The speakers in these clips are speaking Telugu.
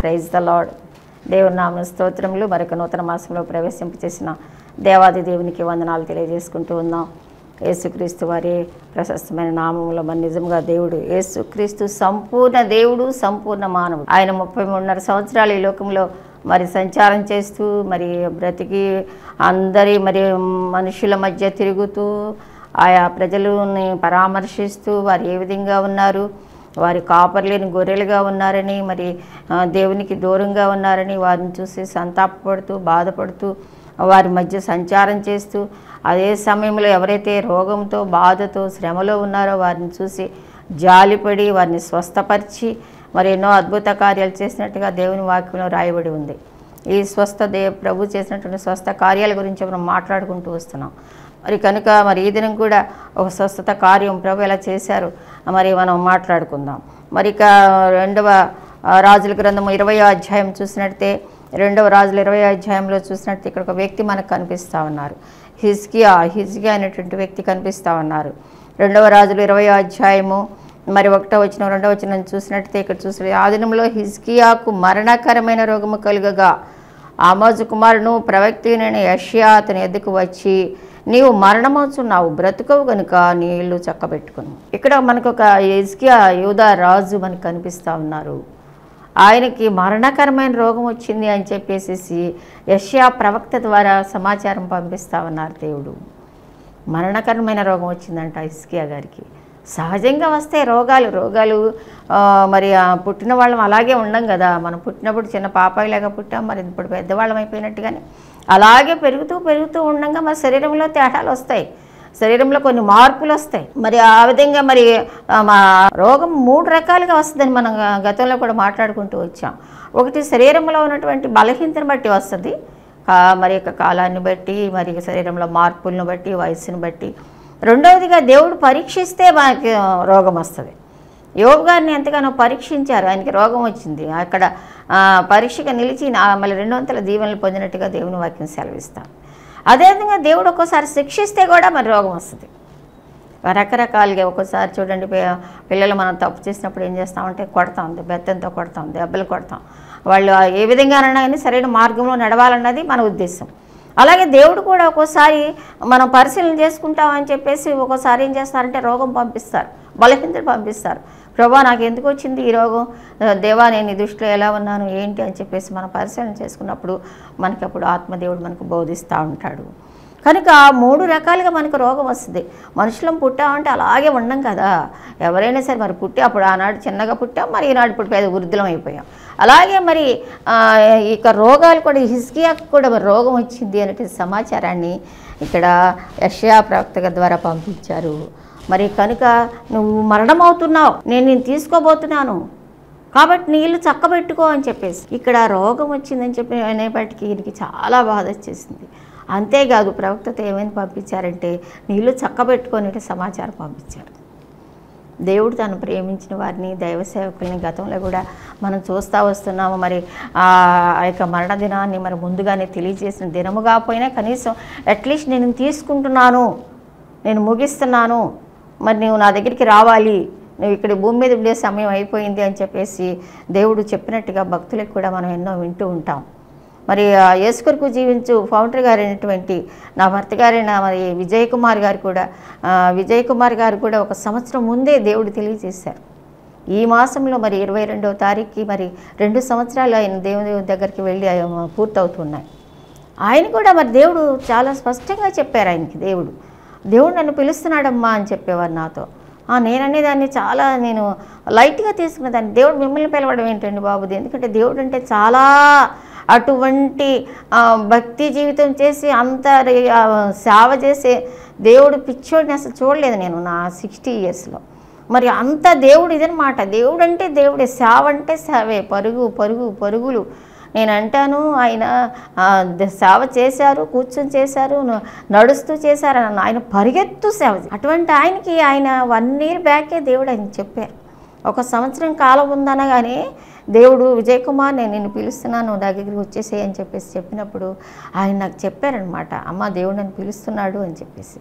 ప్రైజ్ ద లాడ్ దేవుని నామ స్తోత్రములు మరొక నూతన మాసంలో ప్రవేశింపచేసిన దేవాది దేవునికి వందనాలు తెలియజేసుకుంటూ ఉన్నాం యేసుక్రీస్తు వారి ప్రశస్తమైన నామంలో మన నిజంగా దేవుడు యేసుక్రీస్తు సంపూర్ణ దేవుడు సంపూర్ణ మానవుడు ఆయన ముప్పై మూడున్నర సంవత్సరాలు ఈ లోకంలో మరి సంచారం చేస్తూ మరి బ్రతికి అందరి మరి మనుషుల మధ్య తిరుగుతూ ఆయా ప్రజలని పరామర్శిస్తూ వారు ఏ విధంగా ఉన్నారు వారి కాపర్లేని గొర్రెలుగా ఉన్నారని మరి ఆ, దేవునికి దూరంగా ఉన్నారని వారిని చూసి సంతాపపడుతూ బాధపడుతూ వారి మధ్య సంచారం చేస్తూ అదే సమయంలో ఎవరైతే రోగంతో బాధతో శ్రమలో ఉన్నారో వారిని చూసి జాలిపడి వారిని స్వస్థపరిచి మరి ఎన్నో అద్భుత కార్యాలు చేసినట్టుగా దేవుని వాక్యంలో రాయబడి ఉంది ఈ స్వస్థ దే ప్రభు చేసినటువంటి స్వస్థ కార్యాల గురించి మనం మాట్లాడుకుంటూ వస్తున్నాం మరి కనుక మరి ఈ దినం కూడా ఒక స్వస్థత కార్యం ప్రభు ఎలా చేశారు మరి మనం మాట్లాడుకుందాం మరి ఇక రెండవ ఆ, రాజుల గ్రంథము ఇరవై అధ్యాయం చూసినట్టే రెండవ రాజుల ఇరవై అధ్యాయంలో చూసినట్టు ఇక్కడ ఒక వ్యక్తి మనకు కనిపిస్తూ ఉన్నారు హిజ్కియా హిజ్కియా అనేటువంటి వ్యక్తి కనిపిస్తూ ఉన్నారు రెండవ రాజులు ఇరవై అధ్యాయము మరి ఒకటో వచ్చిన రెండవ వచ్చిన చూసినట్టయితే ఇక్కడ చూసిన ఆ దినంలో హిజ్కియాకు మరణకరమైన రోగము కలుగగా ఆమోజు కుమారును ప్రవక్తినైన యష్యా అతని ఎద్దుకు వచ్చి నీవు మరణమవుతున్నావు బ్రతుకవు గనుక నీ ఇల్లు చక్కబెట్టుకుని ఇక్కడ మనకు ఒక హిజ్కియా యూదా రాజు మనకు కనిపిస్తూ ఉన్నారు ఆయనకి మరణకరమైన రోగం వచ్చింది అని చెప్పేసి యష్యా ప్రవక్త ద్వారా సమాచారం పంపిస్తా ఉన్నారు దేవుడు మరణకరమైన రోగం వచ్చిందంట ఇస్కియా గారికి సహజంగా వస్తే రోగాలు రోగాలు ఆ, మరి ఆ పుట్టిన వాళ్ళం అలాగే ఉండం కదా మనం పుట్టినప్పుడు చిన్న పాపాయిలాగా పుట్టాం మరి ఇప్పుడు పెద్దవాళ్ళం అయిపోయినట్టుగానే అలాగే పెరుగుతూ పెరుగుతూ ఉండంగా మరి శరీరంలో తేడాలు వస్తాయి శరీరంలో కొన్ని మార్పులు వస్తాయి మరి ఆ విధంగా మరి ఆ, మా రోగం మూడు రకాలుగా వస్తుందని మనం గ- గతంలో కూడా మాట్లాడుకుంటూ వచ్చాం ఒకటి శరీరంలో ఉన్నటువంటి బలహీనతను బట్టి వస్తుంది కా- మరి యొక్క కాలాన్ని బట్టి మరి శరీరంలో మార్పులను బట్టి వయసును బట్టి రెండవదిగా దేవుడు పరీక్షిస్తే మనకి ఆ, రోగం వస్తుంది యోగు గారిని ఎంతగానో పరీక్షించారు ఆయనకి రోగం వచ్చింది అక్కడ ఆ, పరీక్షగా నిలిచి నా- మళ్ళీ రెండు వందల దీవెనలు పొందినట్టుగా దేవుని వాక్యం సెలవిస్తాం అదేవిధంగా దేవుడు ఒక్కోసారి శిక్షిస్తే కూడా మరి రోగం వస్తుంది రకరకాలుగా ఒక్కోసారి చూడండి పి- పిల్లలు మనం తప్పు చేసినప్పుడు ఏం చేస్తామంటే కొడతాం బెత్తంతో కొడతాం దెబ్బలు కొడతాం వాళ్ళు ఏ విధంగానైనా కానీ సరైన మార్గంలో నడవాలన్నది మన ఉద్దేశం అలాగే దేవుడు కూడా ఒక్కోసారి మనం పరిశీలన చేసుకుంటామని చెప్పేసి ఒక్కోసారి ఏం చేస్తారంటే రోగం పంపిస్తారు బలహీనతలు పంపిస్తారు ప్రభా నాకు ఎందుకు వచ్చింది ఈ రోగం ఆ, దేవా నేను ఈ దృష్టిలో ఎలా ఉన్నాను ఏంటి అని చెప్పేసి మనం పరిశీలన చేసుకున్నప్పుడు మనకి అప్పుడు ఆత్మదేవుడు మనకు బోధిస్తూ ఉంటాడు కనుక మూడు రకాలుగా మనకు రోగం వస్తుంది మనుషులం పుట్టామంటే అలాగే ఉండం కదా ఎవరైనా సరే మరి పుట్టి అప్పుడు ఆనాడు చిన్నగా పుట్టాం మరి ఈనాడు ఇప్పుడు పెద్ద వృద్ధులం అయిపోయాం అలాగే మరి ఆ, ఇక రోగాలు కూడా హిస్కియాకు కూడా మరి రోగం వచ్చింది అనేటువంటి సమాచారాన్ని ఇక్కడ యషయా ప్రవక్త ద్వారా పంపించారు మరి కనుక నువ్వు మరణమవుతున్నావు నేను నేను తీసుకోబోతున్నాను కాబట్టి నీళ్ళు చక్కబెట్టుకో అని చెప్పేసి ఇక్కడ రోగం వచ్చిందని చెప్పి అనేప్పటికీ ఈయనకి చాలా బాధ వచ్చేసింది అంతేకాదు ప్రవక్తతో ఏమైనా పంపించారంటే నీళ్ళు చక్కబెట్టుకొని సమాచారం పంపించారు దేవుడు తను ప్రేమించిన వారిని దైవ సేవకుల్ని గతంలో కూడా మనం చూస్తూ వస్తున్నాము మరి ఆ ఆ యొక్క మరణ దినాన్ని మరి ముందుగానే తెలియజేసిన దినము కాకపోయినా కనీసం అట్లీస్ట్ నేను తీసుకుంటున్నాను నేను ముగిస్తున్నాను మరి నువ్వు నా దగ్గరికి రావాలి నువ్వు ఇక్కడ భూమి మీద ఉండే సమయం అయిపోయింది అని చెప్పేసి దేవుడు చెప్పినట్టుగా భక్తులకు కూడా మనం ఎన్నో వింటూ ఉంటాం మరి ఆ యేసు కొరకు జీవించు ఫౌండర్ గారు అయినటువంటి నా భర్త గారైన మరి విజయ్ కుమార్ గారు కూడా ఆ, విజయ్ కుమార్ గారు కూడా ఒక సంవత్సరం ముందే దేవుడు తెలియజేశారు ఈ మాసంలో మరి ఇరవై రెండవ తారీఖుకి మరి రెండు సంవత్సరాలు ఆయన దేవుని దగ్గరికి వెళ్ళి ఆయన పూర్తవుతున్నాయి ఆయన కూడా మరి దేవుడు చాలా స్పష్టంగా చెప్పారు ఆయనకి దేవుడు దేవుడు నన్ను పిలుస్తున్నాడమ్మా అని చెప్పేవారు నాతో "ఆ, నేననే దాన్ని చాలా నేను లైట్గా తీసుకున్న దాన్ని దేవుడు మిమ్మల్ని పిలవడం ఏంటండి బాబుది ఎందుకంటే దేవుడు అంటే చాలా అటువంటి ఆ, భక్తి జీవితం చేసి అంత రి- ఆ, సేవ చేసే దేవుడు పిచ్చోడిని అసలు చూడలేదు నేను నా సిక్స్టీ ఇయర్స్లో మరి అంత దేవుడు ఇదనమాట దేవుడు అంటే దేవుడే సేవ అంటే సేవే పరుగు పరుగు పరుగులు నేను అంటాను ఆయన ఆ, ద- సేవ చేశారు కూర్చొని చేశారు న- నడుస్తూ చేశారు అని ఆయన పరిగెత్తు సేవ చే- అటువంటి ఆయనకి ఆయన వన్ ఇయర్ బ్యాకే దేవుడు ఆయన చెప్పారు ఒక సంవత్సరం కాలం ఉందనగానే దేవుడు విజయ్ కుమార్ నేను నిన్ను పిలుస్తున్నాను నా దగ్గరికి వచ్చేసేయ్ అని చెప్పేసి చెప్పినప్పుడు ఆయన నాకు చెప్పారనమాట అమ్మ దేవుడు నన్ను పిలుస్తున్నాడు అని చెప్పేసి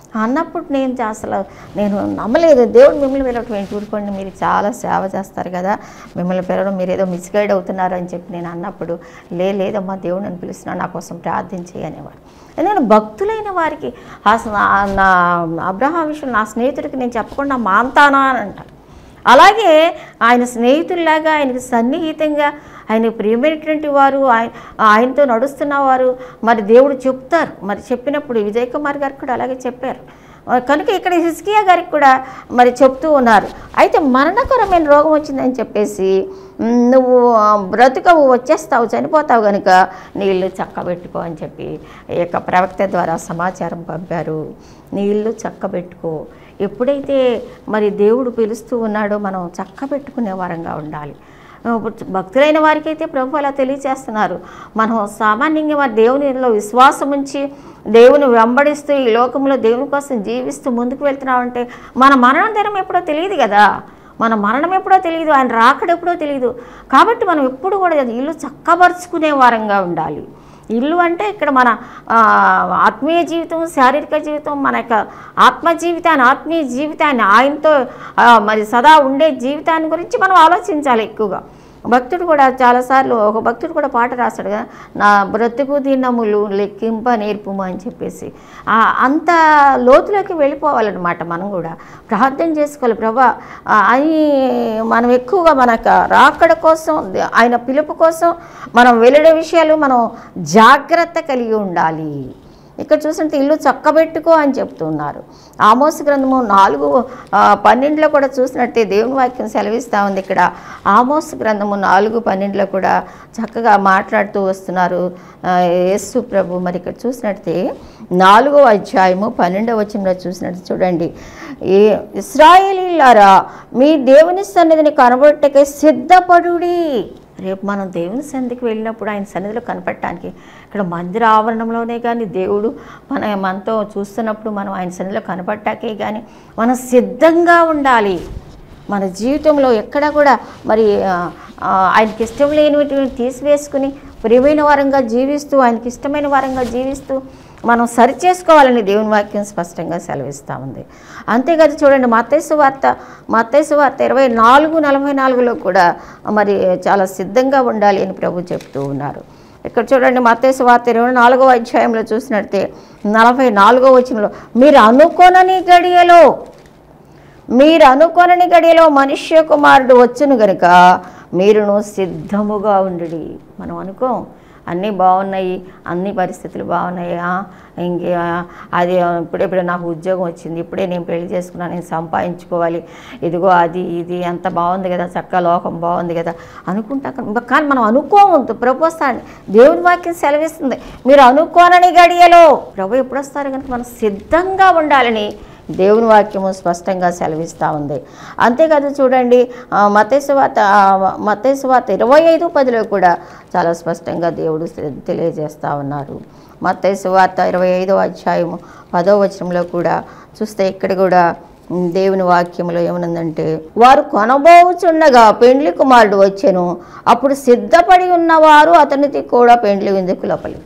అన్నప్పుడు నేను చా- అసలు నేను నమ్మలేదు దేవుడు మిమ్మల్ని పిలవటం ఏంటి ఊరుకోండి మీరు చాలా సేవ చేస్తారు కదా మిమ్మల్ని పిలవడం మీరు ఏదో మిస్గైడ్ అవుతున్నారు అని చెప్పి నేను అన్నప్పుడు లే లేదమ్మా దేవుడు నన్ను పిలుస్తున్నాడు నా కోసం ప్రార్థన చేయనేవారు ఎందుకంటే భక్తులైన వారికి అసలు నా- నా అబ్రహాం విషయం నా స్నేహితుడికి నేను చెప్పకుండా మాంతానా అని అంటారు అలాగే ఆయన స్నేహితుల్లాగా ఆయనకి సన్నిహితంగా ఆయన ప్రియమైనటువంటి వారు ఆయన ఆయనతో నడుస్తున్న వారు మరి దేవుడు చెప్తారు మరి చెప్పినప్పుడు విజయ్ కుమార్ గారు కూడా అలాగే చెప్పారు కనుక ఇక్కడ హిస్కియా గారికి కూడా మరి చెప్తూ ఉన్నారు అయితే మరణకరమైన రోగం వచ్చిందని చెప్పేసి "ఉమ్, నువ్వు ఆ, బ్రతుకవు వచ్చేస్తావు చనిపోతావు కనుక నీళ్ళు చక్కబెట్టుకో అని చెప్పి ఈ యొక్క ప్రవక్త ద్వారా సమాచారం పంపారు నీళ్ళు చక్కబెట్టుకో ఎప్పుడైతే మరి దేవుడు పిలుస్తూ ఉన్నాడో మనం చక్కబెట్టుకునే వారంగా ఉండాలి భక్తులైన వారికి అయితే ప్రభు అలా తెలియచేస్తున్నారు మనం సామాన్యంగా వారి దేవునిలో విశ్వాసం ఉంచి దేవుని వెంబడిస్తూ ఈ లోకంలో దేవుని కోసం జీవిస్తూ ముందుకు వెళ్తున్నామంటే మన మరణం దినం ఎప్పుడో తెలియదు కదా మన మరణం ఎప్పుడో తెలియదు ఆయన రాకడ ఎప్పుడో తెలియదు కాబట్టి మనం ఎప్పుడు కూడా ఇల్లు చక్కబరుచుకునే వారంగా ఉండాలి ఇల్లు అంటే ఇక్కడ మన ఆ, ఆత్మీయ జీవితం శారీరక జీవితం మన యొక్క ఆత్మ జీవితాన్ని ఆత్మీయ జీవితాన్ని ఆయనతో ఆ, మరి సదా ఉండే జీవితాన్ని గురించి మనం ఆలోచించాలి ఎక్కువగా భక్తుడు కూడా చాలాసార్లు ఒక భక్తుడు కూడా పాట రాస్తాడు కదా నా బ్రతుకు దినములు లెక్కింప నేర్పుము అని చెప్పేసి ఆ, అంత లోతులోకి వెళ్ళిపోవాలన్నమాట మనం కూడా ప్రార్థన చేసుకోవాలి ప్రభా ఆ, అని మనం ఎక్కువగా మనకు రాకడ కోసం ఆయన పిలుపు కోసం మనం వెళ్ళడే విషయాలు మనం జాగ్రత్త కలిగి ఉండాలి ఇక్కడ చూసినట్టు ఇల్లు చక్కబెట్టుకో అని చెప్తున్నారు ఆమోస్ గ్రంథము నాలుగు ఆ, పన్నెండులో కూడా చూసినట్టే దేవుని వాక్యం సెలవిస్తూ ఉంది ఇక్కడ ఆమోస్ గ్రంథము నాలుగు పన్నెండులో కూడా చక్కగా మాట్లాడుతూ వస్తున్నారు ఆ, యేసు ప్రభు మరి ఇక్కడ చూసినట్టే నాలుగో అధ్యాయము పన్నెండవ వచనంలో చూసినట్టు చూడండి ఏ ఇస్రాయేలీలారా మీ దేవుని సన్నిధిని కనబడటకే సిద్ధపడుడి రేపు మనం దేవుని సన్నిధికి వెళ్ళినప్పుడు ఆయన సన్నిధిలో కనపడటానికి ఇక్కడ మందిర ఆవరణంలోనే కానీ దేవుడు మన మనతో చూస్తున్నప్పుడు మనం ఆయన సన్నిధిలో కనపడటాకే కానీ మనం సిద్ధంగా ఉండాలి మన జీవితంలో ఎక్కడ కూడా మరి ఆ, ఆ, ఆయనకి ఇష్టం లేనివి తీసివేసుకుని ప్రియమైన వారంగా జీవిస్తూ ఆయనకి ఇష్టమైన వారంగా జీవిస్తూ మనం సరి చేసుకోవాలని దేవుని వాక్యం స్పష్టంగా సెలవిస్తూ ఉంది అంతేకాదు చూడండి మత్తైసు వార్త మత్తైసు వార్త ఇరవై నాలుగు నలభై నాలుగులో కూడా మరి చాలా సిద్ధంగా ఉండాలి అని ప్రభు చెప్తూ ఉన్నారు ఇక్కడ చూడండి మత్తైసు వార్త ఇరవై నాలుగో అధ్యాయంలో చూసినట్టే నలభై నాలుగో వచనంలో మీరు అనుకోనని గడియలో మీరు అనుకొనని గడియలో మనుష్య కుమారుడు వచ్చును గనుక మీరును సిద్ధముగా ఉండు మనం అనుకోం అన్నీ బాగున్నాయి అన్ని పరిస్థితులు బాగున్నాయా ఇంకే అది ఇప్పుడెప్పుడు నాకు ఉద్యోగం వచ్చింది ఇప్పుడే నేను పెళ్లి చేసుకున్నాను నేను సంపాదించుకోవాలి ఇదిగో అది ఇది ఎంత బాగుంది కదా చక్క లోకం బాగుంది కదా అనుకుంటా కానీ మనం అనుకోవద్దు ప్రభు వస్తాడు దేవుని వాక్యం సెలవిస్తుంది మీరు అనుకోనని గడియలో ప్రభు ఎప్పుడు వస్తారు కనుక మనం సిద్ధంగా ఉండాలని దేవుని వాక్యము స్పష్టంగా సెలవిస్తూ ఉంది అంతేకాదు చూడండి మతేశ్వాత మతేశ్వాత ఇరవై ఐదు పదిలో కూడా చాలా స్పష్టంగా దేవుడు తెలియజేస్తూ ఉన్నారు మత్తయి వార్త ఇరవై ఐదో అధ్యాయము పదో వచనంలో కూడా చూస్తే ఇక్కడ కూడా ఉమ్, దేవుని వాక్యంలో ఏమనుందంటే వారు కొనబోచుండగా పెండ్లి కుమారుడు వచ్చెను అప్పుడు సిద్ధపడి ఉన్నవారు అతనికి కూడా పెండ్లి విందుకు లోపలి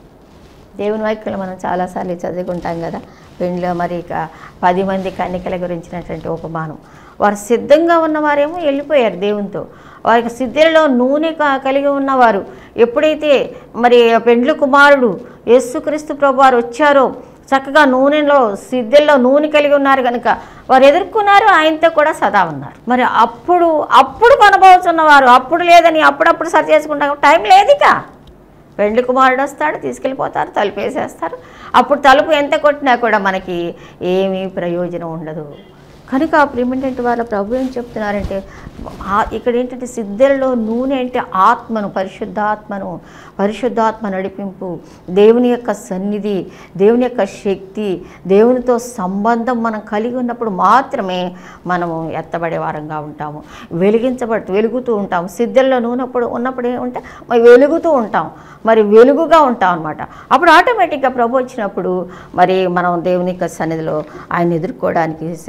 దేవుని వాక్యంలో మనం చాలాసార్లు చదువుకుంటాం కదా పెండ్లో మరి ఇక పది మంది కన్నికల గురించినటువంటి ఉపమానం వారు సిద్ధంగా ఉన్నవారేమో వెళ్ళిపోయారు దేవునితో వారికి సిద్ధులలో నూనె క- కలిగి ఉన్నవారు ఎప్పుడైతే మరి పెండ్లి కుమారుడు యేసుక్రీస్తు ప్రభు వారు వచ్చారో చక్కగా నూనెలో సిద్ధుల్లో నూనె కలిగి ఉన్నారు కనుక వారు ఎదుర్కొన్నారు ఆయనతో కూడా సదా ఉన్నారు మరి అప్పుడు అప్పుడు కొనబోతున్నవారు అప్పుడు లేదని అప్పుడప్పుడు సరి చేసుకుంటాం టైం లేదు ఇక పెండ్లి కుమారుడు వస్తాడు తీసుకెళ్ళిపోతారు తలుపు వేసేస్తారు అప్పుడు తలుపు ఎంత కొట్టినా కూడా మనకి ఏమీ ప్రయోజనం ఉండదు కనుక ప్రిమిటెంట్ వాళ్ళ ప్రభు ఏం చెప్తున్నారంటే ఆ- ఇక్కడ ఏంటంటే సిద్ధులలో నూనె అంటే ఆత్మను పరిశుద్ధాత్మను పరిశుద్ధాత్మ నడిపింపు దేవుని యొక్క సన్నిధి దేవుని యొక్క శక్తి దేవునితో సంబంధం మనం కలిగి ఉన్నప్పుడు మాత్రమే మనము ఎత్తబడే వారంగా ఉంటాము వెలిగించబడుతూ వెలుగుతూ ఉంటాము సిద్ధుల్లో నూనెప్పుడు ఉన్నప్పుడు ఏముంటే మరి వెలుగుతూ ఉంటాం మరి వెలుగుగా ఉంటాం అనమాట అప్పుడు ఆటోమేటిక్గా ప్రభు వచ్చినప్పుడు మరి మనం దేవుని యొక్క సన్నిధిలో ఆయన ఎదుర్కోవడానికి సిద్ధంగా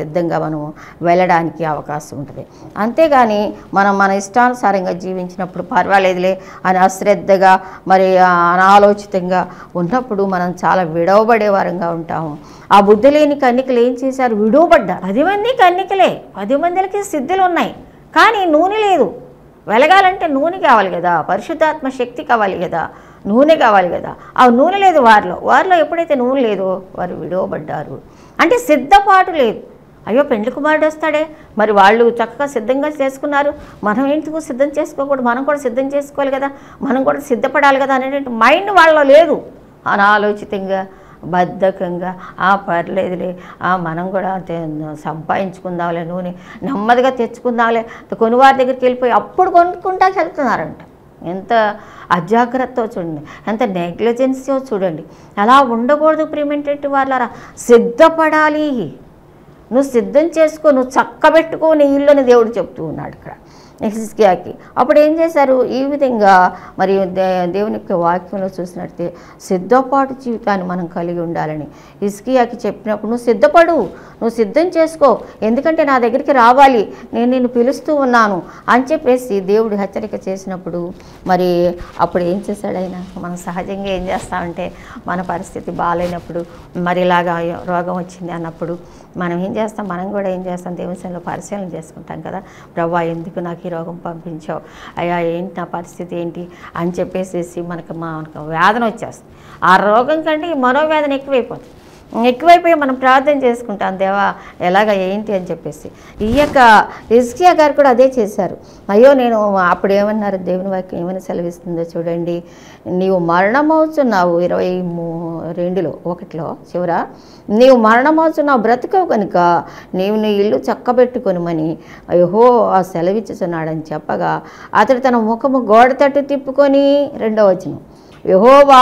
మనం వెళ్ళడానికి అవకాశం ఉంటుంది అంతేగాని మనం మన ఇష్టానుసారంగా జీవించినప్పుడు పర్వాలేదులే అని అశ్రద్ధగా మరి ఆ, అనాలోచితంగా ఉన్నప్పుడు మనం చాలా విడవబడే వారంగా ఉంటాము ఆ బుద్ధి లేని కన్నికలు ఏం చేశారు విడవబడ్డారు పది మంది కన్నికలే పది మందికి సిద్ధులు ఉన్నాయి కానీ నూనె లేదు వెలగాలంటే నూనె కావాలి కదా పరిశుద్ధాత్మ శక్తి కావాలి కదా నూనె కావాలి కదా ఆ నూనె లేదు వారిలో వారిలో ఎప్పుడైతే నూనె లేదో వారు విడవబడ్డారు అంటే సిద్ధపాటు లేదు అయ్యో పెండ్లి కుమారుడు వస్తాడే మరి వాళ్ళు చక్కగా సిద్ధంగా చేసుకున్నారు మనం ఎందుకు సిద్ధం చేసుకోకూడదు మనం కూడా సిద్ధం చేసుకోవాలి కదా మనం కూడా సిద్ధపడాలి కదా అనేటువంటి మైండ్ వాళ్ళలో లేదు అనాలోచితంగా బద్ధకంగా ఆ పర్లేదులే ఆ మనం కూడా తే- సంపాదించుకుందాంలే నూనె నెమ్మదిగా తెచ్చుకుందాంలే కొనువారి దగ్గరికి వెళ్ళిపోయి అప్పుడు కొనుక్కుంటా వెళ్తున్నారంట ఎంత అజాగ్రత్త చూడండి ఎంత నెగ్లిజెన్సీ చూడండి అలా ఉండకూడదు ప్రిమెంటెడ్ వాళ్ళరా సిద్ధపడాలి నువ్వు సిద్ధం చేసుకో నువ్వు చక్కబెట్టుకో నీ ఇల్లుని దేవుడు చెప్తూ ఉన్నాడు ఇక్కడ హిస్కియాకి అప్పుడు ఏం చేశారు ఈ విధంగా మరి దే దేవుని యొక్క వాక్యంలో చూసినట్టే సిద్ధపాటు జీవితాన్ని మనం కలిగి ఉండాలని హిస్కియాకి చెప్పినప్పుడు నువ్వు సిద్ధపడు నువ్వు సిద్ధం చేసుకో ఎందుకంటే నా దగ్గరికి రావాలి నేను నిన్ను పిలుస్తూ ఉన్నాను అని చెప్పేసి దేవుడు హెచ్చరిక చేసినప్పుడు మరి అప్పుడు ఏం చేశాడు ఆయన మనం సహజంగా ఏం చేస్తామంటే మన పరిస్థితి బాగాలేనప్పుడు మరి ఇలాగా రోగం వచ్చింది అన్నప్పుడు మనం ఏం చేస్తాం మనం కూడా ఏం చేస్తాం దేవుని సన్నిధిలో పరిశీలన చేసుకుంటాం కదా ప్రభా ఎందుకు నాకు ఈ రోగం పంపించావు అయ్యా ఏంటి నా పరిస్థితి ఏంటి అని చెప్పేసేసి మనకు మనకు వేదన వచ్చేస్తుంది ఆ రోగం కంటే ఈ మనోవేదన ఎక్కువైపోతుంది ఎక్కువైపోయి మనం ప్రార్థన చేసుకుంటాం దేవా ఎలాగ ఏంటి అని చెప్పేసి ఈ యొక్క ఇస్కియా గారు కూడా అదే చేశారు అయ్యో నేను అప్పుడు ఏమన్నారు దేవుని వాక్యం ఏమని సెలవిస్తుందో చూడండి నీవు మరణమవుతున్నావు ఇరవై మూ- రెండులో ఒకటిలో చివర నీవు మరణమవుతున్నావు బ్రతకవు కనుక నీవు నీ ఇల్లు చక్కబెట్టుకొనుమని అయ్యో ఆ సెలవిచ్చుచున్నాడని చెప్పగా అతడు తన ముఖము గోడ తట్టు తిప్పుకొని రెండో వచనం యహోవా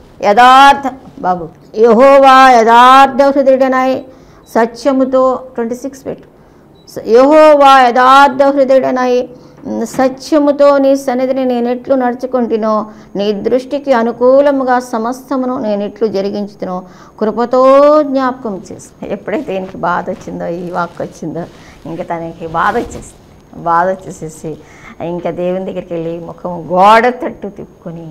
యథార్థ బాబు యహోవా యథార్థ హృదయుడనాయి సత్యముతో ట్వంటీ సిక్స్ పెట్టు స- యెహోవా యథార్థ హృదయుడనాయి సత్యముతో నీ సన్నిధిని నేను ఎట్లు నడుచుకుంటునో నీ దృష్టికి అనుకూలముగా సమస్తమును నేను ఎట్లు జరిగించుతునో కృపతో జ్ఞాపకం చేసి ఎప్పుడైతే ఈయనకి బాధ వచ్చిందో ఈ వాక్ వచ్చిందో ఇంకా తనకి బాధ వచ్చేసి బాధ వచ్చేసేసి ఇంకా దేవుని దగ్గరికి వెళ్ళి ముఖం గోడ తట్టు తిప్పుకొని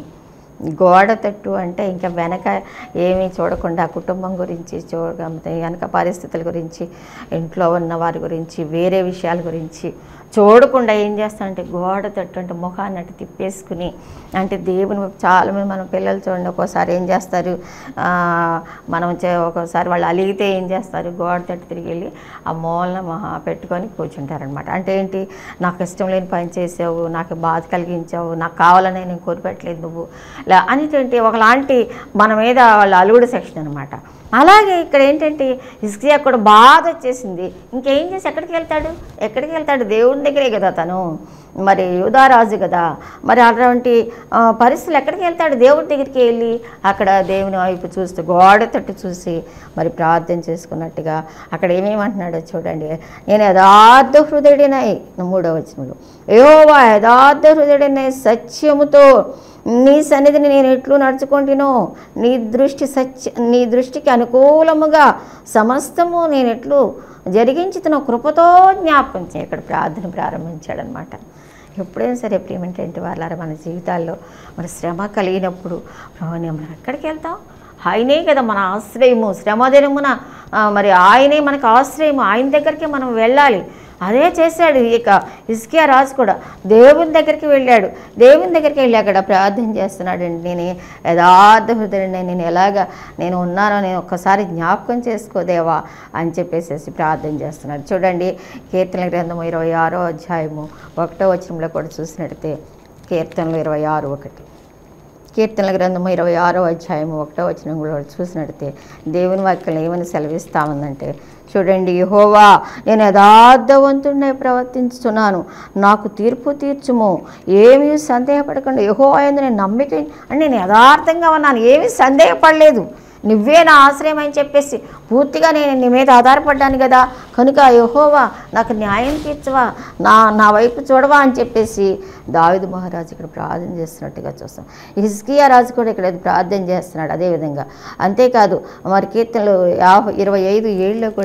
గోడ తట్టు అంటే ఇంకా వెనక ఏమీ చూడకుండా కుటుంబం గురించి చూడ వెనక పరిస్థితుల గురించి ఇంట్లో ఉన్న వారి గురించి వేరే విషయాల గురించి చూడకుండా ఏం చేస్తానంటే గోడ తట్టు అంటే ముఖాన్ని అటు తిప్పేసుకుని అంటే దేవుని వైపు చాలా మంది మన పిల్లలు చూడండి ఒక్కోసారి ఏం చేస్తారు ఆ, మనం చే- ఒక్కోసారి వాళ్ళు అలిగితే ఏం చేస్తారు గోడ తట్టు తిరిగి వెళ్ళి ఆ మూలన మహా పెట్టుకొని కూర్చుంటారనమాట అంటే ఏంటి నాకు ఇష్టం లేని పని చేసావు నాకు బాధ కలిగించావు నాకు కావాలని నేను కోరిపెట్టలేదు నువ్వు ఇలా అనేటువంటి ఒకలాంటి మన మీద వాళ్ళ అలుగుడు సెక్షన్ అనమాట అలాగే ఇక్కడ ఏంటంటే హిస్కియా కూడా బాధ వచ్చేసింది ఇంకేం చేసి ఎక్కడికి వెళ్తాడు ఎక్కడికి వెళ్తాడు దేవుని దగ్గరే కదా తను మరి యూదారాజు కదా మరి అటువంటి ఆ, పరిస్థితులు ఎక్కడికి వెళ్తాడు దేవుడి దగ్గరికి వెళ్ళి అక్కడ దేవుని వైపు చూస్తూ గోడ తట్టు చూసి మరి ప్రార్థన చేసుకున్నట్టుగా అక్కడ ఏమేమంటున్నాడో చూడండి నేను యథార్థ హృదయుడినై మూడవ వచనంలో ఏవోవా యథార్థ హృదయుడినై సత్యముతో నీ సన్నిధిని నేను ఎట్లు నడుచుకుంటునో నీ దృష్టి సత్య నీ దృష్టికి అనుకూలముగా సమస్తము నేను ఎట్లు జరిగించుతున్న కృపతో జ్ఞాపకం చేయ ఇక్కడ ప్రార్థన ప్రారంభించాడనమాట ఎప్పుడైనా సరే ప్రియమంటే ఏంటి వాళ్ళారా మన జీవితాల్లో మన శ్రమ కలిగినప్పుడు ప్రభు నేను మనం ఎక్కడికి వెళ్తాం ఆయనే కదా మన ఆశ్రయము శ్రమ దినమున ఆ, మరి ఆయనే మనకు ఆశ్రయము ఆయన దగ్గరికి మనం వెళ్ళాలి అదే చేశాడు ఇక ఇస్కియా రాజు కూడా దేవుని దగ్గరికి వెళ్ళాడు దేవుని దగ్గరికి వెళ్ళి అక్కడ ప్రార్థన చేస్తున్నాడండి నేను యథార్థ హృదయుడిని నేను ఎలాగ నేను ఉన్నానో నేను ఒక్కసారి జ్ఞాపకం చేసుకోదేవా అని చెప్పేసి ప్రార్థన చేస్తున్నాడు చూడండి కీర్తన గ్రంథము ఇరవై ఆరో అధ్యాయము ఒకటో వచనంలో కూడా చూసినట్టే కీర్తనలు ఇరవై ఆరు ఒకటి కీర్తనల గ్రంథము ఇరవై ఆరో అధ్యాయము ఒకటో వచనం కూడా చూసినట్టే దేవుని వాక్యం ఏమని సెలవిస్తా ఉందంటే చూడండి యెహోవా నేను యథార్థవంతుడినే ప్రవర్తించుతున్నాను నాకు తీర్పు తీర్చుము ఏమీ సందేహపడకుండా యహో అయింది నేను నమ్మిక అంటే నేను యథార్థంగా ఉన్నాను ఏమీ సందేహపడలేదు నువ్వే నా ఆశ్రయం అని చెప్పేసి పూర్తిగా నేను నీ మీద ఆధారపడ్డాను కదా కనుక యహోవా నాకు న్యాయం తీర్చవా నా నా వైపు చూడవా అని చెప్పేసి దావిదు మహారాజు ఇక్కడ ప్రార్థన చేస్తున్నట్టుగా చూస్తాం హిజ్కియా రాజు కూడా ఇక్కడ ప్రార్థన చేస్తున్నాడు అదేవిధంగా అంతేకాదు మరి కీర్తనలు యాభై ఇరవై ఐదు ఏళ్ళలో కూడా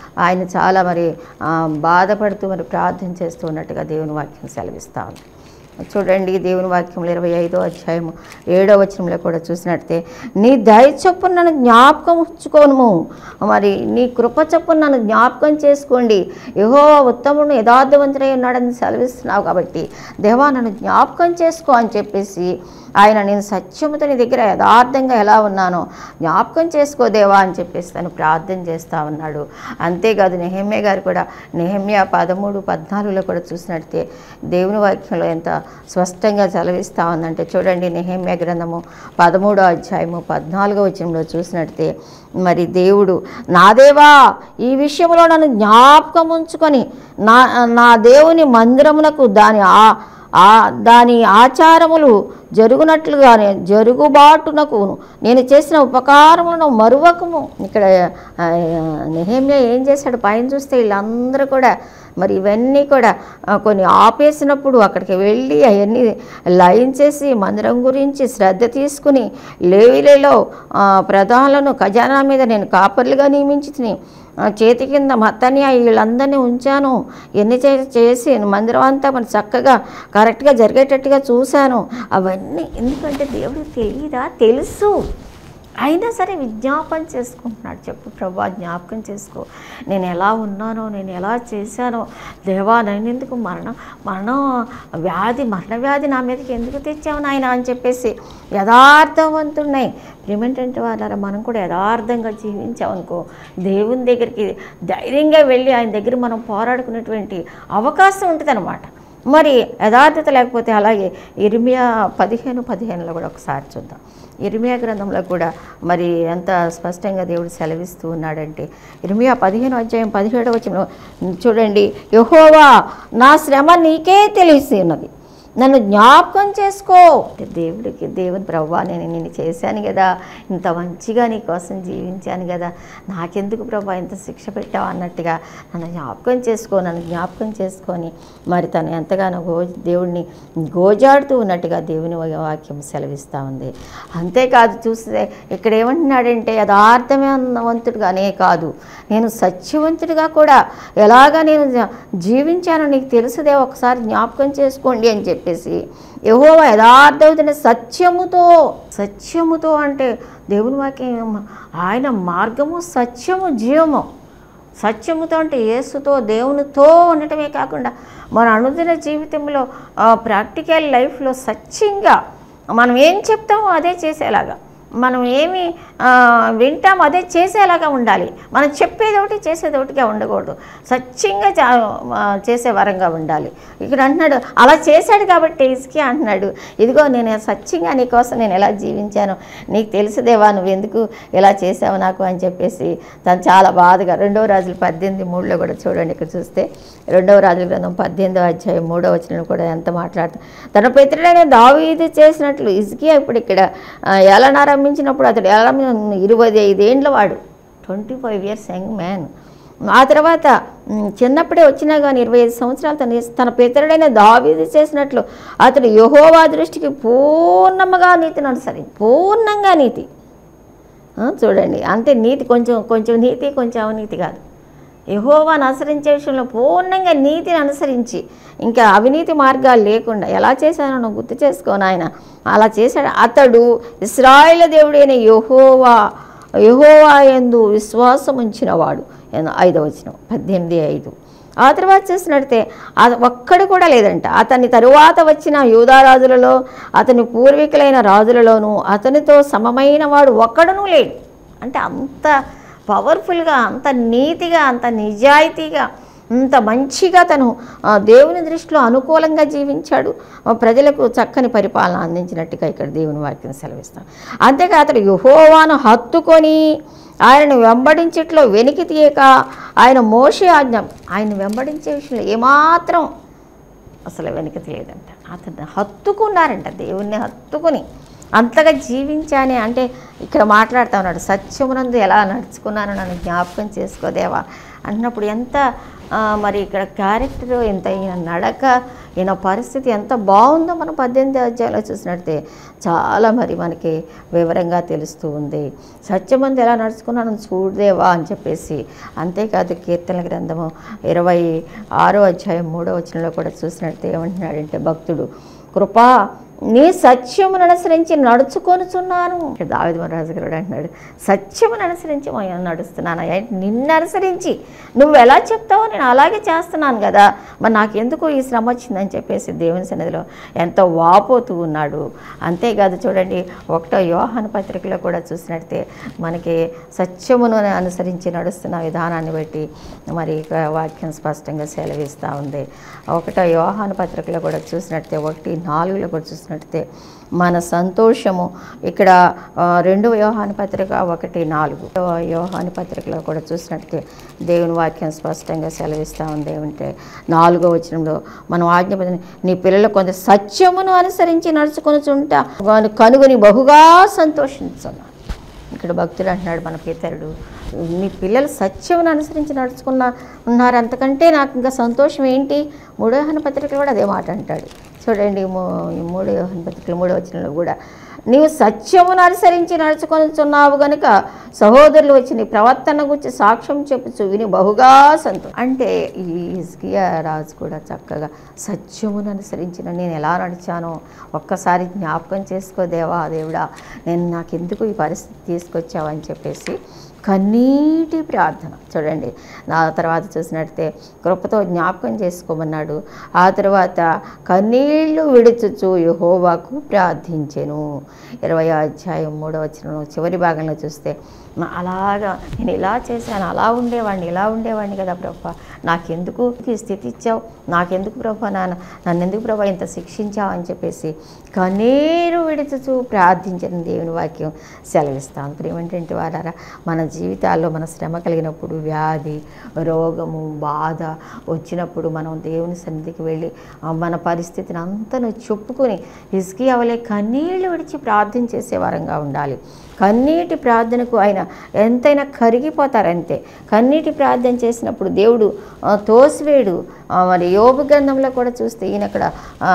ఆయన చాలా మరి ఆ, బాధపడుతూ మరి ప్రార్థన చేస్తూ ఉన్నట్టుగా దేవుని వాక్యం సెలవిస్తా ఉంది చూడండి దేవుని వాక్యంలో ఇరవై ఐదో అధ్యాయము ఏడో వచనంలో కూడా చూసినట్టే నీ దయ చొప్పున నన్ను జ్ఞాపకం ఉంచుకోను మరి నీ కృప చొప్పున నన్ను జ్ఞాపకం చేసుకోండి యహో ఉత్తముడు యథార్థవంతుడై ఉన్నాడని సెలవిస్తున్నావు కాబట్టి దేవా నన్ను జ్ఞాపకం చేసుకో అని చెప్పేసి ఆయన నేను సత్యముతో నీ దగ్గర యథార్థంగా ఎలా ఉన్నానో జ్ఞాపకం చేసుకో దేవా అని చెప్పేసి తను ప్రార్థన చేస్తూ ఉన్నాడు అంతేకాదు నెహమ్య గారు కూడా నెహమ్య పదమూడు పద్నాలుగులో కూడా చూసినట్టే దేవుని వాక్యంలో ఎంత స్పష్టంగా చలవిస్తూ ఉందంటే చూడండి నెహమ్య గ్రంథము పదమూడో అధ్యాయము పద్నాలుగో వచనంలో చూసినట్టే మరి దేవుడు నా దేవా ఈ విషయంలో నన్ను జ్ఞాపకం ఉంచుకొని నా నా దేవుని మందిరమునకు దాని ఆ ఆ దాని ఆచారములు జరుగునట్లుగానే జరుగుబాటునకు నేను చేసిన ఉపకారములను మరువకము ఇక్కడ ఆ, నెహమ్య ఏం చేశాడు పైన చూస్తే వీళ్ళందరూ కూడా మరి ఇవన్నీ కూడా ఆ, కొన్ని ఆపేసినప్పుడు అక్కడికి వెళ్ళి అవన్నీ లైన్ చేసి మందిరం గురించి శ్రద్ధ తీసుకుని లేవిలలో ఆ, ప్రధానులను ఖజానా మీద నేను కాపర్లుగా నియమించి తిని ఆ, చేతి కింద మత్తని వీళ్ళందరినీ ఉంచాను ఎన్ని చే చేసి మందిరం అంతా మరి చక్కగా కరెక్ట్గా జరిగేటట్టుగా చూశాను అవన్నీ ఎందుకంటే దేవుడు తెలియదా తెలుసు అయినా సరే విజ్ఞాపన చేసుకుంటున్నాడు చెప్పు ప్రభా జ్ఞాపకం చేసుకో నేను ఎలా ఉన్నానో నేను ఎలా చేశానో దేవా నేను ఎందుకు మరణం మరణం వ్యాధి మరణ వ్యాధి నా మీదకి ఎందుకు తెచ్చావు నాయన అని చెప్పేసి యథార్థవంతున్నాయి ఏమిటంటే వాళ్ళ మనం కూడా యథార్థంగా జీవించామనుకో దేవుని దగ్గరికి ధైర్యంగా వెళ్ళి ఆయన దగ్గర మనం పోరాడుకునేటువంటి అవకాశం ఉంటుంది మరి యథార్థత లేకపోతే అలాగే ఇరిమియా పదిహేను పదిహేనులో కూడా ఒకసారి చూద్దాం ఇరిమియా గ్రంథంలో కూడా మరి ఎంత స్పష్టంగా దేవుడు సెలవిస్తూ ఉన్నాడంటే ఇరిమియా పదిహేను అధ్యాయం పదిహేడు వచ్చిన చూడండి యహోవా నా శ్రమ నీకే తెలిసి ఉన్నది నన్ను జ్ఞాపకం చేసుకో అంటే దేవుడికి దేవుని ప్రభా నేను నిన్ను చేశాను కదా ఇంత మంచిగా నీ కోసం జీవించాను కదా నాకెందుకు ప్రభా ఇంత శిక్ష పెట్టావు అన్నట్టుగా నన్ను జ్ఞాపకం చేసుకో నన్ను జ్ఞాపకం చేసుకొని మరి తను ఎంతగానో గో దేవుడిని గోజాడుతూ ఉన్నట్టుగా దేవుని వాక్యం సెలవిస్తూ ఉంది అంతేకాదు చూస్తే ఇక్కడ ఏమంటున్నాడంటే యథార్థవంతుడుగానే కాదు నేను సత్యవంతుడిగా కూడా ఎలాగా నేను జ- జీవించానో నీకు తెలుసుదే ఒకసారి జ్ఞాపకం చేసుకోండి అని చెప్పేసి యహోవ యథార్థవంతుని సత్యముతో సత్యముతో అంటే దేవుని వాక్యం ఆయన మార్గము సత్యము జీవము సత్యముతో అంటే యేసుతో దేవునితో ఉండటమే కాకుండా మన అనుదిన జీవితంలో ప్రాక్టికల్ లైఫ్లో సత్యంగా మనం ఏం చెప్తామో అదే చేసేలాగా మనం ఏమి ఆ, వింటామో అదే చేసేలాగా ఉండాలి మనం చెప్పేది ఒకటి చేసేది ఒకటిగా ఉండకూడదు సత్యంగా చా- ఆ, చేసే వరంగా ఉండాలి ఇక్కడ అంటున్నాడు అలా చేశాడు కాబట్టి ఇసుకి అంటున్నాడు ఇదిగో నేను సత్యంగా నీ కోసం నేను ఎలా జీవించాను నీకు తెలుసుదేవా నువ్వు ఎందుకు ఇలా చేసావు నాకు అని చెప్పేసి తను చాలా బాధగా రెండవ రాజులు పద్దెనిమిది మూడులో కూడా చూడండి ఇక్కడ చూస్తే రెండవ రాజుల గ్రంథం పద్దెనిమిదవ అధ్యాయం మూడవ వచనం కూడా ఎంత మాట్లాడుతా తన పితృడైన దావీదు చేసినట్లు ఇసుకియా ఇప్పుడు ఇక్కడ ఆ, ఏలన ఆరంభించినప్పుడు అతడు ఏలన ఇరవై ఐదేండ్ల వాడు twenty five years young man ఆ తర్వాత ఉమ్, చిన్నప్పుడే వచ్చినా కానీ ఇరవై ఐదు సంవత్సరాలు తన తన పితరుడైన దావీదు చేసినట్లు అతడు యహోవా దృష్టికి పూర్ణముగా నీతిని అనుసరి పూర్ణంగా నీతి ఆ, చూడండి అంటే నీతి కొంచెం కొంచెం నీతి కొంచెం అవినీతి కాదు యహోవాను అనుసరించే విషయంలో పూర్ణంగా నీతిని అనుసరించి ఇంకా అవినీతి మార్గాలు లేకుండా ఎలా చేశానో నువ్వు గుర్తు చేసుకోను ఆయన అలా చేశాడు అతడు ఇస్రాయేల్ దేవుడైన యహోవా యహోవా ఎందు విశ్వాసం ఉంచినవాడు ఎన- ఐదవ వచనం పద్దెనిమిది ఐదు ఆ తర్వాత చూసినట్టే అది ఒక్కడు కూడా లేదంట అతని తరువాత వచ్చిన యూదారాజులలో అతని పూర్వీకులైన రాజులలోనూ అతనితో సమమైన వాడు ఒక్కడునూ లేడు అంటే అంత పవర్ఫుల్గా అంత నీతిగా అంత నిజాయితీగా అంత మంచిగా తను ఆ, దేవుని దృష్టిలో అనుకూలంగా జీవించాడు ఆ, ప్రజలకు చక్కని పరిపాలన అందించినట్టుగా ఇక్కడ దేవుని వాక్యం సెలవిస్తాం అంతేకా అతడు యహోవాను హత్తుకొని ఆయనను వెంబడించట్లో వెనికి తీయక ఆయన మోషే ఆజ్ఞ ఆయన వెంబడించే విషయంలో ఏమాత్రం అసలు వెనక తెలియదంట అతన్ని హత్తుకున్నారంట దేవుణ్ణి హత్తుకుని అంతగా జీవించానే అంటే ఇక్కడ మాట్లాడుతా ఉన్నాడు సత్యమునందు ఎలా నడుచుకున్నాను నన్ను జ్ఞాపకం చేసుకోదేవా అన్నప్పుడు ఎంత ఆ, మరి ఇక్కడ క్యారెక్టర్ ఎంత ఈయన నడక ఈయన పరిస్థితి ఎంత బాగుందో మనం పద్దెనిమిది అధ్యాయంలో చూసినట్టే చాలా మరి మనకి వివరంగా తెలుస్తూ ఉంది సత్యమంది ఎలా నడుచుకున్నాను చూడదేవా అని చెప్పేసి అంతేకాదు కీర్తన గ్రంథము ఇరవై ఆరో అధ్యాయం మూడో వచనంలో కూడా చూసినట్టు ఏమంటున్నాడంటే భక్తుడు కృపా నీ సత్యమును అనుసరించి నడుచుకొనుచున్నాను ఇక్కడ దావిద మహారాజు గారు అంటున్నాడు సత్యమును అనుసరించి నేను నడుస్తున్నాను ఏంటి నిన్ను అనుసరించి నువ్వు ఎలా చెప్తావో నేను అలాగే చేస్తున్నాను కదా మరి నాకు ఎందుకు ఈ శ్రమ వచ్చిందని చెప్పేసి దేవుని సన్నిధిలో ఎంతో వాపోతూ ఉన్నాడు అంతేకాదు చూడండి ఒకటో యోహాన పత్రికలో కూడా చూసినట్టే మనకి సత్యమును అనుసరించి నడుస్తున్న విధానాన్ని బట్టి మరి ఇక్కడ వాక్యం స్పష్టంగా సెలవిస్తూ ఉంది ఒకటో యోహాన పత్రికలో కూడా చూసినట్టే ఒకటి నాలుగులో కూడా చూసినట్టే మన సంతోషము ఇక్కడ ఆ, రెండవ యోహాన పత్రిక ఒకటి నాలుగు యోహాన పత్రికలో కూడా చూసినట్టే దేవుని వాక్యం స్పష్టంగా సెలవిస్తూ ఉంది ఏమంటే నాలుగో వచనంలో మనం ఆజ్ఞ నీ పిల్లలు కొంత సత్యమును అనుసరించి నడుచుకొని చుంటా కనుగొని బహుగా సంతోషించున్నాను ఇక్కడ భక్తుడు అంటున్నాడు మన పితరుడు నీ పిల్లలు సత్యమును అనుసరించి నడుచుకున్న ఉన్నారు అంతకంటే నాకు ఇంకా సంతోషం ఏంటి మూడో యోహాన పత్రికలో కూడా అదే మాట అంటాడు చూడండి మూ- ఈ మూడో యోహాన పత్రికలు మూడో వచనంలో కూడా నీవు సత్యమును అనుసరించి నడుచుకొనిచున్నావు గనుక సహోదరులు వచ్చి నీ ప్రవర్తన గురించి సాక్ష్యం చెప్పుచు విని బహుగా సంతో అంటే ఈ హిజ్కియా రాజు కూడా చక్కగా సత్యమును అనుసరించిన నేను ఎలా నడిచానో ఒక్కసారి జ్ఞాపకం చేసుకో దేవా దేవుడా నేను నాకెందుకు ఈ పరిస్థితి తీసుకొచ్చావని చెప్పేసి కన్నీటి ప్రార్థన చూడండి నా తర్వాత చూసినట్టే కృపతో జ్ఞాపకం చేసుకోమన్నాడు ఆ తర్వాత కన్నీళ్లు విడుచుచు యహోవాకు ప్రార్థించెను ఇరవై అధ్యాయం మూడవ వచనం చివరి భాగంలో చూస్తే "మా- అలాగా నేను ఇలా చేశాను అలా ఉండేవాడిని ఇలా ఉండేవాడిని కదా ప్రభా నాకెందుకు ఈ స్థితి ఇచ్చావు నాకెందుకు ప్రభా నాన్న నన్ను ఎందుకు ప్రభా ఇంత శిక్షించావు అని చెప్పేసి కన్నీరు విడుచుచు ప్రార్థించిన దేవుని వాక్యం సెలవిస్తాను ప్రేమేంటంటే వారారా మన జీవితాల్లో మన శ్రమ కలిగినప్పుడు వ్యాధి రోగము బాధ వచ్చినప్పుడు మనం దేవుని సన్నిధికి వెళ్ళి ఆ మన పరిస్థితిని అంతను చెప్పుకొని ఇసుకి అవలే కన్నీళ్లు విడిచి ప్రార్థన చేసే వారంగా ఉండాలి కన్నీటి ప్రార్థనకు ఆయన ఎంతైనా కరిగిపోతారంతే కన్నీటి ప్రార్థన చేసినప్పుడు దేవుడు ఆ, తోసివేడు ఆ, మరి యోగ గ్రంథంలో కూడా చూస్తే ఈయన అక్కడ ఆ,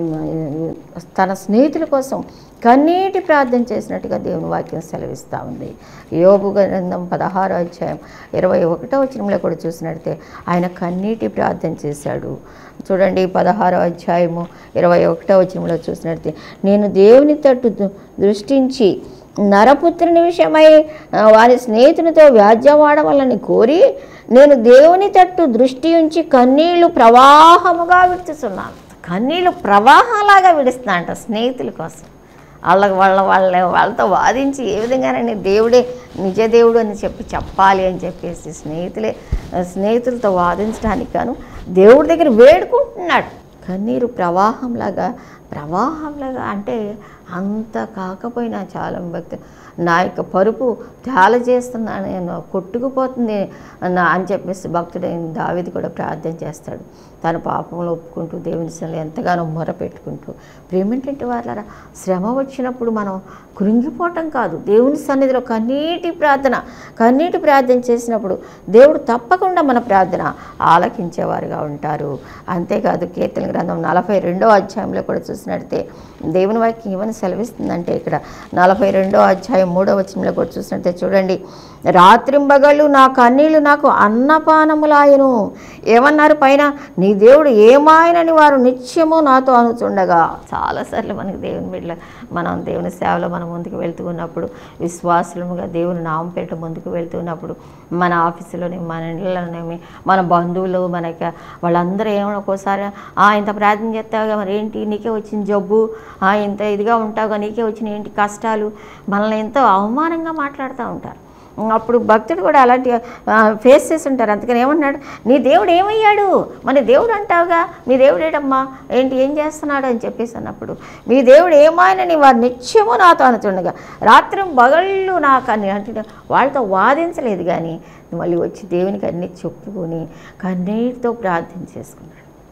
తన స్నేహితుల కోసం కన్నీటి ప్రార్థన చేసినట్టుగా దేవుని వాక్యం సెలవిస్తూ ఉంది యోబు గ్రంథం పదహారో అధ్యాయం ఇరవై ఒకటో వచనంలో కూడా చూసినట్టే ఆయన కన్నీటి ప్రార్థన చేశాడు చూడండి పదహారో అధ్యాయము ఇరవై ఒకటో వచనంలో చూసినట్టే నేను దేవుని తట్టు దు- దృష్టించి నరపుత్రుని విషయమై ఆ, వారి స్నేహితునితో వ్యాజ్యమాడవాలని కోరి నేను దేవుని తట్టు దృష్టి ఉంచి కన్నీళ్లు ప్రవాహముగా విడుచుతున్నాను కన్నీళ్లు ప్రవాహంలాగా విడుస్తున్నాంట స్నేహితుల కోసం వాళ్ళ వాళ్ళ వాళ్ళ వాళ్ళతో వాదించి ఏ విధంగానని దేవుడే నిజ దేవుడు అని చెప్పి చెప్పాలి అని చెప్పేసి స్నేహితులే స్నేహితులతో వాదించడానికి గాను దేవుడి దగ్గర వేడుకుంటున్నాడు కన్నీరు ప్రవాహంలాగా ప్రవాహంలాగా అంటే అంత కాకపోయినా చాలా భక్తి నా యొక్క పరుపు తేల చేస్తున్నా నేను కొట్టుకుపోతుంది నా అని చెప్పేసి భక్తుడైన దావిది కూడా ప్రార్థన చేస్తాడు తన పాపంలో ఒప్పుకుంటూ దేవుని సన్నిధిలో ఎంతగానో మొర పెట్టుకుంటూ ప్రేమేంటంటే వాళ్ళ శ్రమ వచ్చినప్పుడు మనం కృంగిపోవటం కాదు దేవుని సన్నిధిలో కన్నీటి ప్రార్థన కన్నీటి ప్రార్థన చేసినప్పుడు దేవుడు తప్పకుండా మన ప్రార్థన ఆలకించేవారుగా ఉంటారు అంతేకాదు కీర్తన గ్రంథం నలభై రెండో అధ్యాయంలో కూడా చూసినట్టే దేవుని వాక్యం ఏమని సెలవిస్తుందంటే ఇక్కడ నలభై రెండో అధ్యాయం మూడో వచనంలో కూడా చూసినట్టే చూడండి రాత్రింబగళ్ళు నా కన్నీళ్లు నాకు అన్నపానములాయను ఏమన్నారు పైన నీ దేవుడు ఏమాయనని వారు నిత్యము నాతో అనుచుండగా చాలాసార్లు మనకి దేవుని బిడ్డ మనం దేవుని సేవలో మనం ముందుకు వెళ్తూ ఉన్నప్పుడు విశ్వాసులముగా దేవుని నామం పేట ముందుకు వెళ్తూ ఉన్నప్పుడు మన ఆఫీసులోని మన ఇళ్ళలోనేమి మన బంధువులు మనకి వాళ్ళందరూ ఏమైనా ఒక్కోసారి "ఆ, ఇంత ప్రార్థన చేస్తావుగా మరి ఏంటి నీకే వచ్చిన జబ్బు "ఆ, ఇంత ఇదిగా ఉంటావుగా నీకే వచ్చిన ఏంటి కష్టాలు మనల్ని ఎంతో అవమానంగా మాట్లాడుతూ ఉంటారు అప్పుడు భక్తుడు కూడా అలాంటి ఫేస్ చేసి ఉంటారు అందుకని ఏమన్నాడు నీ దేవుడు ఏమయ్యాడు మన దేవుడు అంటావుగా మీ దేవుడు ఏడమ్మా ఏంటి ఏం చేస్తున్నాడు అని చెప్పేసి అన్నప్పుడు మీ దేవుడు ఏమాయనని వారు నిత్యము నాతో అనుచుండగా రాత్రి బగళ్ళు నాకు అని అంటే వాళ్ళతో వాదించలేదు కానీ మళ్ళీ వచ్చి దేవునికి అన్ని చెప్పుకొని కన్నీటితో ప్రార్థన చేసుకున్నాడు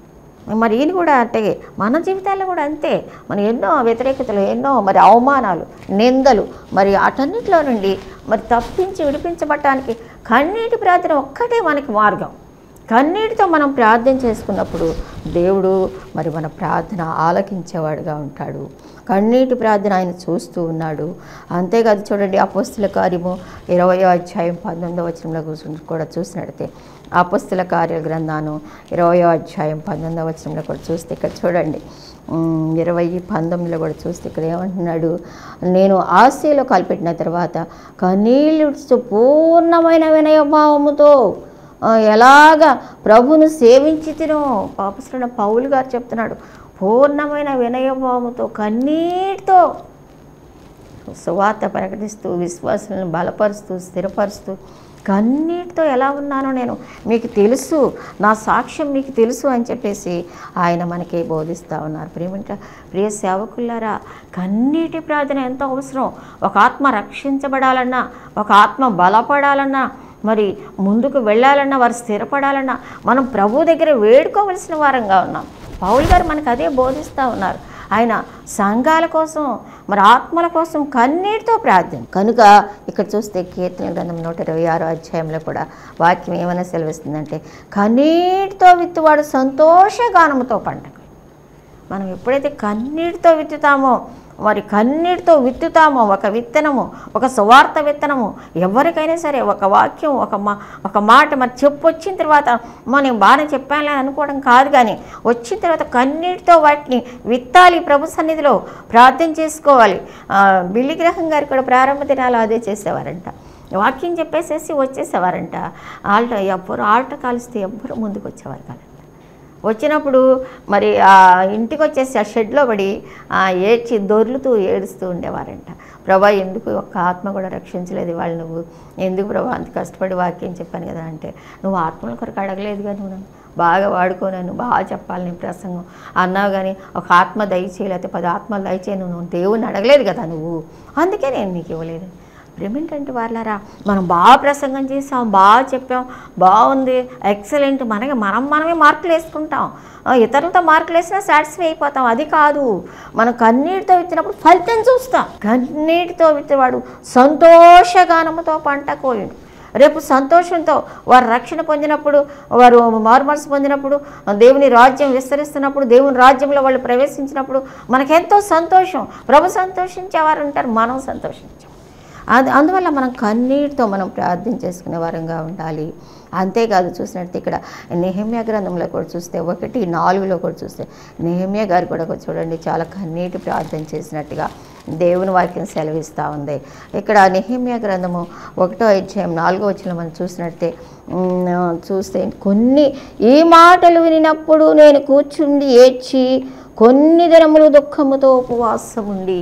మరి ఈయన కూడా అంటే మన జీవితాల్లో కూడా అంతే మన ఎన్నో వ్యతిరేకతలు ఎన్నో మరి అవమానాలు నిందలు మరి అటన్నిటిలో నుండి మరి తప్పించి విడిపించబడటానికి కన్నీటి ప్రార్థన ఒక్కటే మనకి మార్గం కన్నీటితో మనం ప్రార్థన చేసుకున్నప్పుడు దేవుడు మరి మన ప్రార్థన ఆలకించేవాడుగా ఉంటాడు కన్నీటి ప్రార్థన ఆయన చూస్తూ ఉన్నాడు అంతేకాదు చూడండి అపోస్తుల కార్యము ఇరవయో అధ్యాయం పంతొమ్మిదో వచనంలో కూర్చుని కూడా చూసినట్టే అపోస్తుల కార్య గ్రంథాను ఇరవయో అధ్యాయం పంతొమ్మిదో వచనంలో కూడా చూస్తే ఇక్కడ చూడండి ఉమ్, ఇరవై పంతొమ్మిదిలో కూడా చూస్తే ఇక్కడ ఏమంటున్నాడు నేను ఆశలో కలిపెట్టిన తర్వాత కన్నీళ్ళు పూర్ణమైన వినయభావముతో ఆ, ఎలాగ ప్రభును సేవించి తినో పాపస్తున్న పౌలు గారు చెప్తున్నాడు పూర్ణమైన వినయభావముతో కన్నీటితో సువార్త ప్రకటిస్తూ విశ్వాసాలను బలపరుస్తూ స్థిరపరుస్తూ కన్నీటితో ఎలా ఉన్నానో నేను మీకు తెలుసు నా సాక్ష్యం మీకు తెలుసు అని చెప్పేసి ఆయన మనకి బోధిస్తూ ఉన్నారు ప్రేమింట ప్రియ సేవకులారా కన్నీటి ప్రార్థన ఎంతో అవసరం ఒక ఆత్మ రక్షించబడాలన్నా ఒక ఆత్మ బలపడాలన్నా మరి ముందుకు వెళ్ళాలన్నా వారు స్థిరపడాలన్నా మనం ప్రభు దగ్గర వేడుకోవలసిన వారంగా ఉన్నాం పౌల్ గారు మనకు అదే బోధిస్తూ ఉన్నారు ఆయన సంఘాల కోసం మరి ఆత్మల కోసం కన్నీటితో ప్రార్థన కనుక ఇక్కడ చూస్తే కీర్తన గ్రంథం నూట ఇరవై ఆరో అధ్యాయంలో కూడా వాక్యం ఏమైనా సెలవిస్తుందంటే కన్నీటితో విత్తువాడు సంతోషగానముతో పండగ మనం ఎప్పుడైతే కన్నీటితో విత్తుతామో మరి కన్నీటితో విత్తుతామో ఒక విత్తనము ఒక సువార్త విత్తనము ఎవరికైనా సరే ఒక వాక్యం ఒక మా ఒక మాట మరి చెప్పు వచ్చిన తర్వాత "అమ్మా, నేను బాగానే చెప్పానులే అని అనుకోవడం కాదు కానీ వచ్చిన తర్వాత కన్నీటితో వాటిని విత్తాలి ప్రభు సన్నిధిలో ప్రార్థన చేసుకోవాలి ఆ, బిల్లి గ్రహం గారు కూడా ప్రారంభ దినాలు అదే చేసేవారంట వాక్యం చెప్పేసేసి వచ్చేసేవారంట ఆల్ట ఎవ్వరు ఆల్ట కాలిస్తే ఎవ్వరు ముందుకు వచ్చేవారు కాదు వచ్చినప్పుడు మరి ఆ ఇంటికి వచ్చేసి ఆ షెడ్లో పడి ఆ ఏడ్చి దొర్లుతూ ఏడుస్తూ ఉండేవారంట ప్రభా ఎందుకు ఒక్క ఆత్మ కూడా రక్షించలేదు వాళ్ళు నువ్వు ఎందుకు ప్రభా అంత కష్టపడి వాక్యం చెప్పాను కదా అంటే నువ్వు ఆత్మల కొరకు అడగలేదుగా నువ్వు నన్ను బాగా వాడుకోనాను బాగా చెప్పాలి నీ ప్రసంగం అన్నావు కానీ ఒక ఆత్మ దయచేయి లేకపోతే పది ఆత్మలు దయచేయి నువ్వు దేవుని అడగలేదు కదా నువ్వు అందుకే నేను నీకు ఇవ్వలేదు ఏమిటంటే వాళ్ళారా మనం బాగా ప్రసంగం చేసాం బాగా చెప్పాం బాగుంది ఎక్సలెంట్ మనకి మనం మనమే మార్కులు వేసుకుంటాం ఆ, ఇతరులతో మార్కులు వేసినా సాటిస్ఫై అయిపోతాం అది కాదు మనం కన్నీటితో విత్తినప్పుడు ఫలితం చూస్తాం కన్నీటితో విత్తేవాడు సంతోషగానముతో పంట కోయుడు రేపు సంతోషంతో వారు రక్షణ పొందినప్పుడు వారు మార్మర్స్ పొందినప్పుడు దేవుని రాజ్యం విస్తరిస్తున్నప్పుడు దేవుని రాజ్యంలో వాళ్ళు ప్రవేశించినప్పుడు మనకెంతో సంతోషం ప్రభు సంతోషించేవారు ఉంటారు మనం సంతోషించాం అది అందువల్ల మనం కన్నీటితో మనం ప్రార్థన చేసుకునే వారంగా ఉండాలి అంతేకాదు చూసినట్టు ఇక్కడ నెహమ్య గ్రంథంలో కూడా చూస్తే ఒకటి నాలుగులో కూడా చూస్తే నెహమ్య గారు కూడా చూడండి చాలా కన్నీటి ప్రార్థన చేసినట్టుగా దేవుని వాక్యం సెలవిస్తూ ఉంది ఇక్కడ నెహమ్య గ్రంథము ఒకటో అధ్యాయం నాలుగో వచ్చిన మనం చూసినట్టే ఉమ్, చూస్తే కొన్ని ఈ మాటలు వినినప్పుడు నేను కూర్చుండి ఏడ్చి కొన్ని దినములు దుఃఖముతో ఉపవాసం ఉండి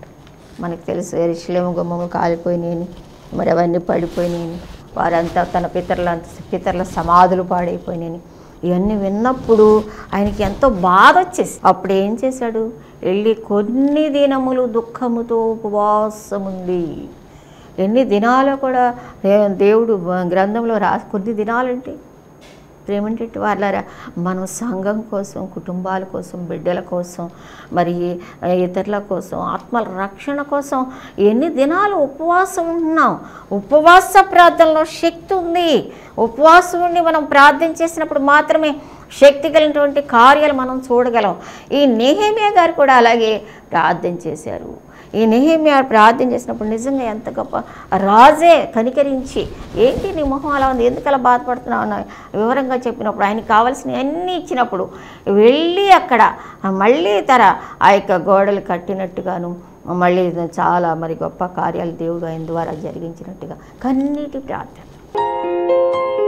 మనకు తెలుసు ఎరిశిలేము గుమ్మము కాలిపోయినాయని మరి అవన్నీ పడిపోయినాయని వారంతా తన పితరుల పితరుల సమాధులు పాడైపోయినాయని ఇవన్నీ విన్నప్పుడు ఆయనకి ఎంతో బాధ వచ్చేసి అప్పుడు ఏం చేశాడు వెళ్ళి కొన్ని దినములు దుఃఖముతో ఉపవాసముంది ఎన్ని దినాలు కూడా దే- దేవుడు గ్రంథంలో రా కొన్ని దినాలంటే ప్రేమంటే వాళ్ళారా మనం సంఘం కోసం కుటుంబాల కోసం బిడ్డల కోసం మరి ఇతరుల కోసం ఆత్మల రక్షణ కోసం ఎన్ని దినాలు ఉపవాసం ఉంటున్నాం ఉపవాస ప్రార్థనలో శక్తి ఉంది ఉపవాసం ఉండి మనం ప్రార్థన చేసినప్పుడు మాత్రమే శక్తి కలిగినటువంటి కార్యాలు మనం చూడగలం ఈ నెహేమియా గారు కూడా అలాగే ప్రార్థన చేశారు ఈ నెహేమియా ప్రార్థన చేసినప్పుడు నిజంగా ఎంత గొప్ప రాజే కనికరించి ఏంటి నీ మొహం అలా ఉంది ఎందుకు అలా బాధపడుతున్నావు అని వివరంగా చెప్పినప్పుడు ఆయనకి కావాల్సిన అన్నీ ఇచ్చినప్పుడు వెళ్ళి అక్కడ మళ్ళీ తర ఆ యొక్క గోడలు కట్టినట్టుగాను మళ్ళీ చాలా మరి గొప్ప కార్యాలు దేవుడు ఆయన ద్వారా జరిగించినట్టుగా కన్నీటి ప్రార్థన